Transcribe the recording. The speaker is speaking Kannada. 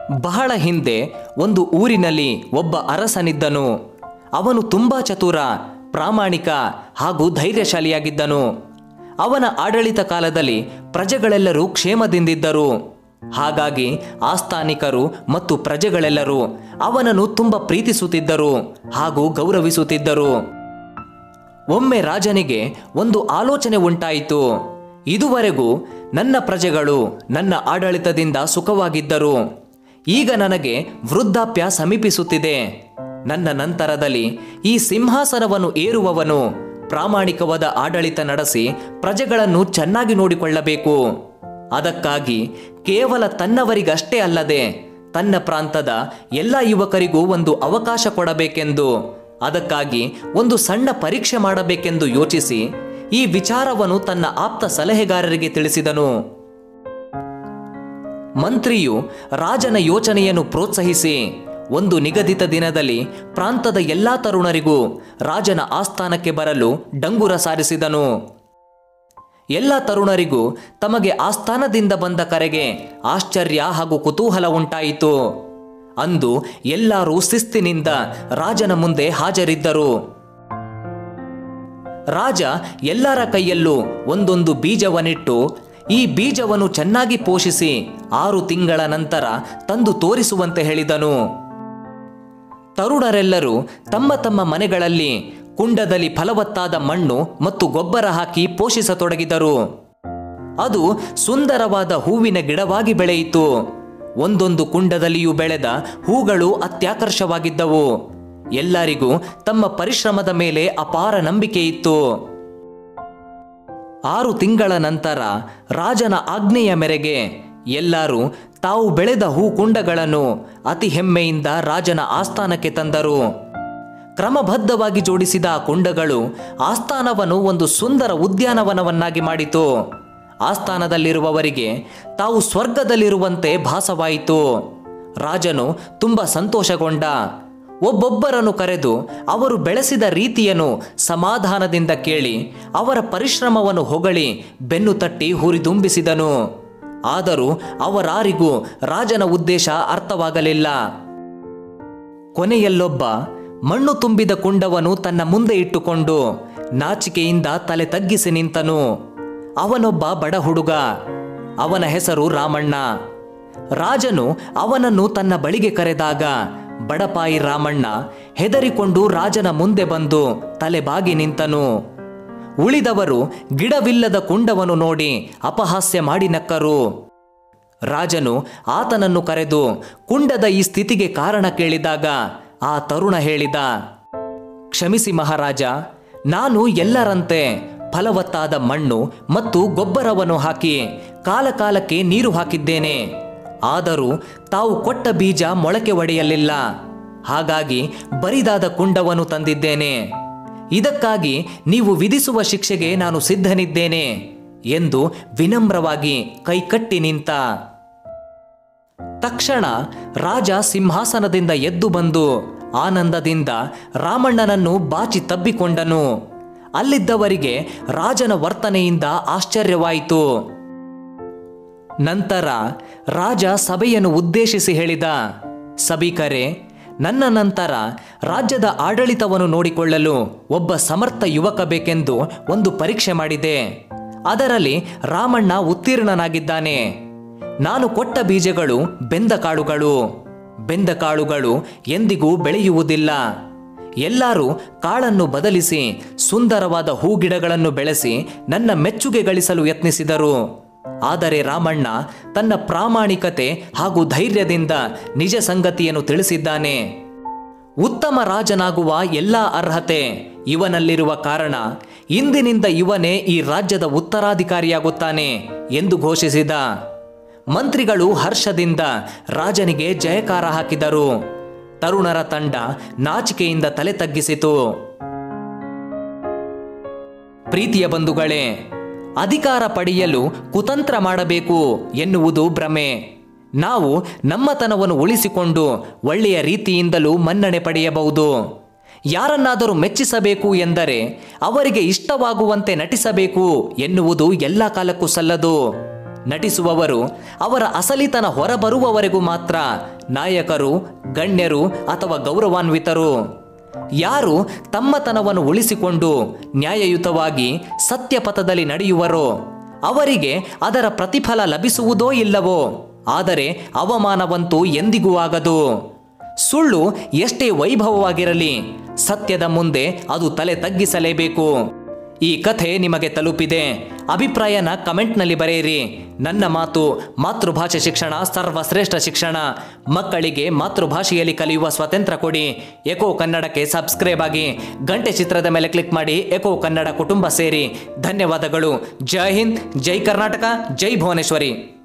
ಬಹಳ ಹಿಂದೆ ಒಂದು ಊರಿನಲ್ಲಿ ಒಬ್ಬ ಅರಸನಿದ್ದನು ಅವನು ತುಂಬಾ ಚತುರ ಪ್ರಾಮಾಣಿಕ ಹಾಗೂ ಧೈರ್ಯಶಾಲಿಯಾಗಿದ್ದನು ಅವನ ಆಡಳಿತ ಕಾಲದಲ್ಲಿ ಪ್ರಜೆಗಳೆಲ್ಲರೂ ಕ್ಷೇಮದಿಂದಿದ್ದರು ಹಾಗಾಗಿ ಆಸ್ಥಾನಿಕರು ಮತ್ತು ಪ್ರಜೆಗಳೆಲ್ಲರೂ ಅವನನ್ನು ತುಂಬ ಪ್ರೀತಿಸುತ್ತಿದ್ದರು ಹಾಗೂ ಗೌರವಿಸುತ್ತಿದ್ದರು ಒಮ್ಮೆ ರಾಜನಿಗೆ ಒಂದು ಆಲೋಚನೆ ಉಂಟಾಯಿತು ಇದುವರೆಗೂ ನನ್ನ ಪ್ರಜೆಗಳು ನನ್ನ ಆಡಳಿತದಿಂದ ಸುಖವಾಗಿದ್ದರು ಈಗ ನನಗೆ ವೃದ್ಧಾಪ್ಯ ಸಮೀಪಿಸುತ್ತಿದೆ ನನ್ನ ನಂತರದಲ್ಲಿ ಈ ಸಿಂಹಾಸನವನ್ನು ಏರುವವನು ಪ್ರಾಮಾಣಿಕವಾದ ಆಡಳಿತ ನಡೆಸಿ ಪ್ರಜೆಗಳನ್ನು ಚೆನ್ನಾಗಿ ನೋಡಿಕೊಳ್ಳಬೇಕು ಅದಕ್ಕಾಗಿ ಕೇವಲ ತನ್ನವರಿಗಷ್ಟೇ ಅಲ್ಲದೆ ತನ್ನ ಪ್ರಾಂತದ ಎಲ್ಲ ಯುವಕರಿಗೂ ಒಂದು ಅವಕಾಶ ಕೊಡಬೇಕೆಂದು ಅದಕ್ಕಾಗಿ ಒಂದು ಸಣ್ಣ ಪರೀಕ್ಷೆ ಮಾಡಬೇಕೆಂದು ಯೋಚಿಸಿ ಈ ವಿಚಾರವನ್ನು ತನ್ನ ಆಪ್ತ ಸಲಹೆಗಾರರಿಗೆ ತಿಳಿಸಿದನು ಮಂತ್ರಿಯು ರಾಜನ ಯೋಚನೆಯನ್ನು ಪ್ರೋತ್ಸಾಹಿಸಿ ಒಂದು ನಿಗದಿತ ದಿನದಲ್ಲಿ ಪ್ರಾಂತದ ಎಲ್ಲಾ ತರುಣರಿಗೂ ರಾಜನ ಆಸ್ಥಾನಕ್ಕೆ ಬರಲು ಡಂಗುರ ಸಾರಿಸಿದನು ಎಲ್ಲ ತರುಣರಿಗೂ ತಮಗೆ ಆಸ್ಥಾನದಿಂದ ಬಂದ ಕರೆಗೆ ಆಶ್ಚರ್ಯ ಹಾಗೂ ಕುತೂಹಲ ಉಂಟಾಯಿತು ಅಂದು ಎಲ್ಲರೂ ಶಿಸ್ತಿನಿಂದ ರಾಜನ ಮುಂದೆ ಹಾಜರಿದ್ದರು ರಾಜ ಎಲ್ಲರ ಕೈಯಲ್ಲೂ ಒಂದೊಂದು ಬೀಜವನ್ನಿಟ್ಟು ಈ ಬೀಜವನ್ನು ಚೆನ್ನಾಗಿ ಪೋಷಿಸಿ ಆರು ತಿಂಗಳ ನಂತರ ತಂದು ತೋರಿಸುವಂತೆ ಹೇಳಿದನು ತರುಣರೆಲ್ಲರೂ ತಮ್ಮ ತಮ್ಮ ಮನೆಗಳಲ್ಲಿ ಕುಂಡದಲ್ಲಿ ಫಲವತ್ತಾದ ಮಣ್ಣು ಮತ್ತು ಗೊಬ್ಬರ ಹಾಕಿ ಪೋಷಿಸತೊಡಗಿದರು ಅದು ಸುಂದರವಾದ ಹೂವಿನ ಗಿಡವಾಗಿ ಬೆಳೆಯಿತು ಒಂದೊಂದು ಕುಂಡದಲ್ಲಿಯೂ ಬೆಳೆದ ಹೂಗಳು ಅತ್ಯಾಕರ್ಷವಾಗಿದ್ದವು ಎಲ್ಲರಿಗೂ ತಮ್ಮ ಪರಿಶ್ರಮದ ಮೇಲೆ ಅಪಾರ ನಂಬಿಕೆ ಇತ್ತು ಆರು ತಿಂಗಳ ನಂತರ ರಾಜನ ಆಜ್ಞೆಯ ಮೇರೆಗೆ ಎಲ್ಲರೂ ತಾವು ಬೆಳೆದ ಹೂಕುಂಡಗಳನ್ನು ಅತಿ ಹೆಮ್ಮೆಯಿಂದ ರಾಜನ ಆಸ್ಥಾನಕ್ಕೆ ತಂದರು ಕ್ರಮಬದ್ಧವಾಗಿ ಜೋಡಿಸಿದ ಆ ಕುಂಡಗಳು ಆಸ್ಥಾನವನ್ನು ಒಂದು ಸುಂದರ ಉದ್ಯಾನವನವನ್ನಾಗಿ ಮಾಡಿತು ಆಸ್ಥಾನದಲ್ಲಿರುವವರಿಗೆ ತಾವು ಸ್ವರ್ಗದಲ್ಲಿರುವಂತೆ ಭಾಸವಾಯಿತು ರಾಜನು ತುಂಬ ಸಂತೋಷಗೊಂಡ ಒಬ್ಬೊಬ್ಬರನ್ನು ಕರೆದು ಅವರು ಬೆಳೆಸಿದ ರೀತಿಯನ್ನು ಸಮಾಧಾನದಿಂದ ಕೇಳಿ ಅವರ ಪರಿಶ್ರಮವನ್ನು ಹೊಗಳಿ ಬೆನ್ನು ತಟ್ಟಿ ಹುರಿದುಂಬಿಸಿದನು ಆದರೂ ಅವರಾರಿಗೂ ರಾಜನ ಉದ್ದೇಶ ಅರ್ಥವಾಗಲಿಲ್ಲ ಕೊನೆಯಲ್ಲೊಬ್ಬ ಮಣ್ಣು ತುಂಬಿದ ಕುಂಡವನ್ನು ತನ್ನ ಮುಂದೆ ಇಟ್ಟುಕೊಂಡು ನಾಚಿಕೆಯಿಂದ ತಲೆ ತಗ್ಗಿಸಿ ನಿಂತನು ಅವನೊಬ್ಬ ಬಡ ಹುಡುಗ ಅವನ ಹೆಸರು ರಾಮಣ್ಣ ರಾಜನು ಅವನನ್ನು ತನ್ನ ಬಳಿಗೆ ಕರೆದಾಗ ಬಡಪಾಯಿ ರಾಮಣ್ಣ ಹೆದರಿಕೊಂಡು ರಾಜನ ಮುಂದೆ ಬಂದು ತಲೆ ಬಾಗಿ ನಿಂತನು ಉಳಿದವರು ಗಿಡವಿಲ್ಲದ ಕುಂಡವನ್ನು ನೋಡಿ ಅಪಹಾಸ್ಯ ಮಾಡಿ ನಕ್ಕರು ರಾಜನು ಆತನನ್ನು ಕರೆದು ಕುಂಡದ ಈ ಸ್ಥಿತಿಗೆ ಕಾರಣ ಕೇಳಿದಾಗ ಆ ತರುಣ ಹೇಳಿದ ಕ್ಷಮಿಸಿ ಮಹಾರಾಜ ನಾನು ಎಲ್ಲರಂತೆ ಫಲವತ್ತಾದ ಮಣ್ಣು ಮತ್ತು ಗೊಬ್ಬರವನ್ನು ಹಾಕಿ ಕಾಲಕಾಲಕ್ಕೆ ನೀರು ಹಾಕಿದ್ದೇನೆ ಆದರೂ ತಾವು ಕೊಟ್ಟ ಬೀಜ ಮೊಳಕೆ ಒಡೆಯಲಿಲ್ಲ ಹಾಗಾಗಿ ಬರಿದಾದ ಕುಂಡವನ್ನು ತಂದಿದ್ದೇನೆ ಇದಕ್ಕಾಗಿ ನೀವು ವಿಧಿಸುವ ಶಿಕ್ಷೆಗೆ ನಾನು ಸಿದ್ಧನಿದ್ದೇನೆ ಎಂದು ವಿನಮ್ರವಾಗಿ ಕೈಕಟ್ಟಿ ನಿಂತ ತಕ್ಷಣ ರಾಜ ಸಿಂಹಾಸನದಿಂದ ಎದ್ದು ಬಂದು ಆನಂದದಿಂದ ರಾಮಣ್ಣನನ್ನು ಬಾಚಿ ತಬ್ಬಿಕೊಂಡನು ಅಲ್ಲಿದ್ದವರಿಗೆ ರಾಜನ ವರ್ತನೆಯಿಂದ ಆಶ್ಚರ್ಯವಾಯಿತು ನಂತರ ರಾಜ ಸಭೆಯನ್ನು ಉದ್ದೇಶಿಸಿ ಹೇಳಿದ ಸಭಿಕರೇ ನನ್ನ ನಂತರ ರಾಜ್ಯದ ಆಡಳಿತವನ್ನು ನೋಡಿಕೊಳ್ಳಲು ಒಬ್ಬ ಸಮರ್ಥ ಯುವಕ ಬೇಕೆಂದು ಒಂದು ಪರೀಕ್ಷೆ ಮಾಡಿದೆ ಅದರಲ್ಲಿ ರಾಮಣ್ಣ ಉತ್ತೀರ್ಣನಾಗಿದ್ದಾನೆ ನಾನು ಕೊಟ್ಟ ಬೀಜಗಳು ಬೆಂದ ಕಾಳುಗಳು ಬೆಂದ ಕಾಳುಗಳು ಎಂದಿಗೂ ಬೆಳೆಯುವುದಿಲ್ಲ ಎಲ್ಲರೂ ಕಾಳನ್ನು ಬದಲಿಸಿ ಸುಂದರವಾದ ಹೂಗಿಡಗಳನ್ನು ಬೆಳೆಸಿ ನನ್ನ ಮೆಚ್ಚುಗೆ ಗಳಿಸಲು ಯತ್ನಿಸಿದರು ಆದರೆ ರಾಮಣ್ಣ ತನ್ನ ಪ್ರಾಮಾಣಿಕತೆ ಹಾಗೂ ಧೈರ್ಯದಿಂದ ನಿಜ ಸಂಗತಿಯನ್ನು ತಿಳಿಸಿದ್ದಾನೆ ಉತ್ತಮ ರಾಜನಾಗುವ ಎಲ್ಲ ಅರ್ಹತೆ ಇವನಲ್ಲಿರುವ ಕಾರಣ ಇಂದಿನಿಂದ ಇವನೇ ಈ ರಾಜ್ಯದ ಉತ್ತರಾಧಿಕಾರಿಯಾಗುತ್ತಾನೆ ಎಂದು ಘೋಷಿಸಿದ ಮಂತ್ರಿಗಳು ಹರ್ಷದಿಂದ ರಾಜನಿಗೆ ಜಯಕಾರ ಹಾಕಿದರು ತರುಣರ ತಂಡ ನಾಚಿಕೆಯಿಂದ ತಲೆ ತಗ್ಗಿಸಿತು ಪ್ರೀತಿಯ ಬಂಧುಗಳೇ ಅಧಿಕಾರ ಪಡೆಯಲು ಕುತಂತ್ರ ಮಾಡಬೇಕು ಎನ್ನುವುದು ಭ್ರಮೆ ನಾವು ನಮ್ಮತನವನ್ನು ಉಳಿಸಿಕೊಂಡು ಒಳ್ಳೆಯ ರೀತಿಯಿಂದಲೂ ಮನ್ನಣೆ ಪಡೆಯಬಹುದು ಯಾರನ್ನಾದರೂ ಮೆಚ್ಚಿಸಬೇಕು ಎಂದರೆ ಅವರಿಗೆ ಇಷ್ಟವಾಗುವಂತೆ ನಟಿಸಬೇಕು ಎನ್ನುವುದು ಎಲ್ಲ ಕಾಲಕ್ಕೂ ಸಲ್ಲದು ನಟಿಸುವವರು ಅವರ ಅಸಲಿತನ ಹೊರಬರುವವರೆಗೂ ಮಾತ್ರ ನಾಯಕರು ಗಣ್ಯರು ಅಥವಾ ಗೌರವಾನ್ವಿತರು ಯಾರು ತಮ್ಮತನವನ್ನು ಉಳಿಸಿಕೊಂಡು ನ್ಯಾಯಯುತವಾಗಿ ಸತ್ಯಪಥದಲ್ಲಿ ನಡೆಯುವರೋ ಅವರಿಗೆ ಅದರ ಪ್ರತಿಫಲ ಲಭಿಸುವುದೋ ಇಲ್ಲವೋ ಆದರೆ ಅವಮಾನವಂತೂ ಎಂದಿಗೂ ಆಗದು ಸುಳ್ಳು ಎಷ್ಟೇ ವೈಭವವಾಗಿರಲಿ ಸತ್ಯದ ಮುಂದೆ ಅದು ತಲೆ ತಗ್ಗಿಸಲೇಬೇಕು ಈ ಕಥೆ ನಿಮಗೆ ತಲುಪಿದೆ ಅಭಿಪ್ರಾಯನ ಕಮೆಂಟ್ನಲ್ಲಿ ಬರೆಯಿರಿ ನನ್ನ ಮಾತು ಮಾತೃಭಾಷೆ ಶಿಕ್ಷಣ ಸರ್ವಶ್ರೇಷ್ಠ ಶಿಕ್ಷಣ ಮಕ್ಕಳಿಗೆ ಮಾತೃಭಾಷೆಯಲ್ಲಿ ಕಲಿಯುವ ಸ್ವಾತಂತ್ರ್ಯ ಕೊಡಿ ಎಕೋ ಕನ್ನಡಕ್ಕೆ ಸಬ್ಸ್ಕ್ರೈಬ್ ಆಗಿ ಗಂಟೆ ಚಿತ್ರದ ಮೇಲೆ ಕ್ಲಿಕ್ ಮಾಡಿ ಎಕೋ ಕನ್ನಡ ಕುಟುಂಬ ಸೇರಿ ಧನ್ಯವಾದಗಳು ಜೈ ಹಿಂದ್ ಜೈ ಕರ್ನಾಟಕ ಜೈ ಭುವನೇಶ್ವರಿ